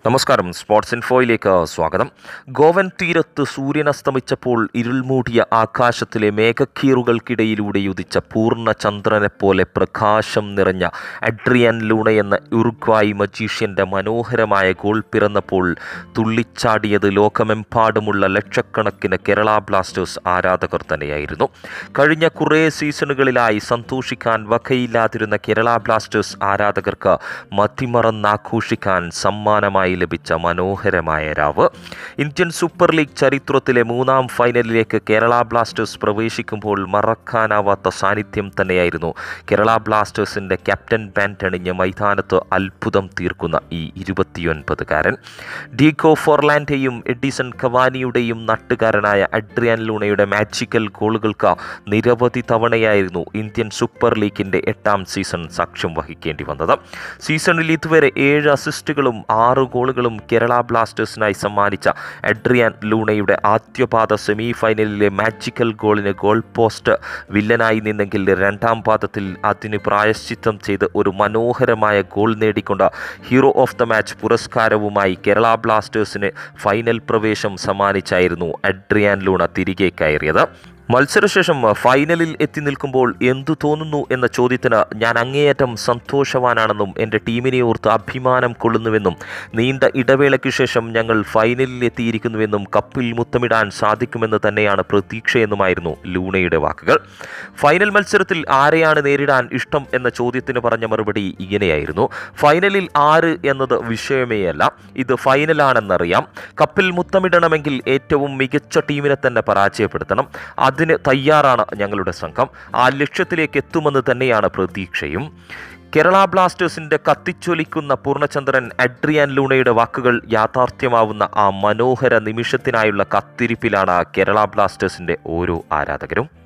നമസ്കാരം സ്പോർട്സ് ഇൻഫോയിലേക്ക് സ്വാഗതം ഗോവൻ തീരത്ത് സൂര്യനസ്തമിച്ചപ്പോൾ ഇരുൾമൂടിയ ആകാശത്തിലെ മേഘക്കീറുകൾക്കിടയിലൂടെ ഉദിച്ച പൂർണ്ണ ചന്ദ്രനെപ്പോലെ പ്രകാശം നിറഞ്ഞ അഡ്രിയൻ ലൂണ എന്ന ഉറുഗ്വായി മജീഷ്യൻ്റെ മനോഹരമായ ഗോൾ പിറന്നപ്പോൾ തുള്ളിച്ചാടിയത് ലോകമെമ്പാടുമുള്ള ലക്ഷക്കണക്കിന് കേരള ബ്ലാസ്റ്റേഴ്സ് ആരാധകർ തന്നെയായിരുന്നു കഴിഞ്ഞ കുറേ സീസണുകളിലായി സന്തോഷിക്കാൻ വകയില്ലാതിരുന്ന കേരള ബ്ലാസ്റ്റേഴ്സ് ആരാധകർക്ക് മതിമറന്നാഘോഷിക്കാൻ സമ്മാനമായി ലഭിച്ച മനോഹരമായ രാവ് ഇന്ത്യൻ സൂപ്പർ ലീഗ് ചരിത്രത്തിലെ മൂന്നാം ഫൈനലിലേക്ക് കേരള ബ്ലാസ്റ്റേഴ്സ് പ്രവേശിക്കുമ്പോൾ മറക്കാനാവാത്ത സാന്നിധ്യം തന്നെയായിരുന്നു കേരള ബ്ലാസ്റ്റേഴ്സിൻ്റെ ക്യാപ്റ്റൻ ബാൻഡ് അണിഞ്ഞ് മൈതാനത്ത് അത്ഭുതം തീർക്കുന്ന ഈ ഇരുപത്തിയൊൻപതുകാരൻ ഡീഗോ ഫോർലാൻഡെയും എഡിസൺ കവാനിയുടെയും നട്ടുകാരനായ അഡ്രിയാൻ ലൂണയുടെ മാജിക്കൽ ഗോളുകൾക്ക് നിരവധി തവണയായിരുന്നു ഇന്ത്യൻ സൂപ്പർ ലീഗിൻ്റെ എട്ടാം സീസൺ സാക്ഷ്യം വഹിക്കേണ്ടി വന്നത് സീസണിൽ ഇതുവരെ ഏഴ് അസിസ്റ്റുകളും ആറ് ഗോളുകളും കേരള ബ്ലാസ്റ്റേഴ്സിനായി സമ്മാനിച്ച അഡ്രിയാൻ ലൂണയുടെ ആദ്യപാദ സെമി ഫൈനലിലെ മാജിക്കൽ ഗോളിന് ഗോൾ പോസ്റ്റ് വില്ലനായി നിന്നെങ്കിൽ രണ്ടാം പാദത്തിൽ അതിന് പ്രായശ്ചിത്തം ചെയ്ത് ഒരു മനോഹരമായ ഗോൾ നേടിക്കൊണ്ട് ഹീറോ ഓഫ് ദ മാച്ച് പുരസ്കാരവുമായി കേരള ബ്ലാസ്റ്റേഴ്സിന് ഫൈനൽ പ്രവേശം സമ്മാനിച്ചായിരുന്നു അഡ്രിയാൻ ലൂണ തിരികെ കയറിയത് മത്സരശേഷം ഫൈനലിൽ എത്തി നിൽക്കുമ്പോൾ എന്തു തോന്നുന്നു എന്ന ചോദ്യത്തിന് ഞാൻ അങ്ങേയറ്റം സന്തോഷവാനാണെന്നും എൻ്റെ ടീമിനെ ഓർത്ത് അഭിമാനം കൊള്ളുന്നുവെന്നും നീണ്ട ഇടവേളയ്ക്ക് ശേഷം ഞങ്ങൾ ഫൈനലിൽ എത്തിയിരിക്കുന്നുവെന്നും കപ്പിൽ മുത്തമിടാൻ സാധിക്കുമെന്ന് തന്നെയാണ് പ്രതീക്ഷയെന്നുമായിരുന്നു ലൂണയുടെ വാക്കുകൾ ഫൈനൽ മത്സരത്തിൽ ആരെയാണ് നേരിടാൻ ഇഷ്ടം എന്ന ചോദ്യത്തിന് പറഞ്ഞ മറുപടി ഇങ്ങനെയായിരുന്നു ഫൈനലിൽ ആര് എന്നത് വിഷയമേയല്ല ഇത് ഫൈനലാണെന്നറിയാം കപ്പിൽ മുത്തമിടണമെങ്കിൽ ഏറ്റവും മികച്ച ടീമിനെ തന്നെ പരാജയപ്പെടുത്തണം അതിന് തയ്യാറാണ് ഞങ്ങളുടെ സംഘം ആ ലക്ഷ്യത്തിലേക്ക് എത്തുമെന്ന് തന്നെയാണ് പ്രതീക്ഷയും കേരള ബ്ലാസ്റ്റേഴ്സിന്റെ കത്തിച്ചൊലിക്കുന്ന പൂർണ്ണചന്ദ്രൻ അഡ്രിയാൻ ലൂണയുടെ വാക്കുകൾ യാഥാർത്ഥ്യമാവുന്ന ആ മനോഹര നിമിഷത്തിനായുള്ള കത്തിരിപ്പിലാണ് കേരള ബ്ലാസ്റ്റേഴ്സിന്റെ ഓരോ ആരാധകരും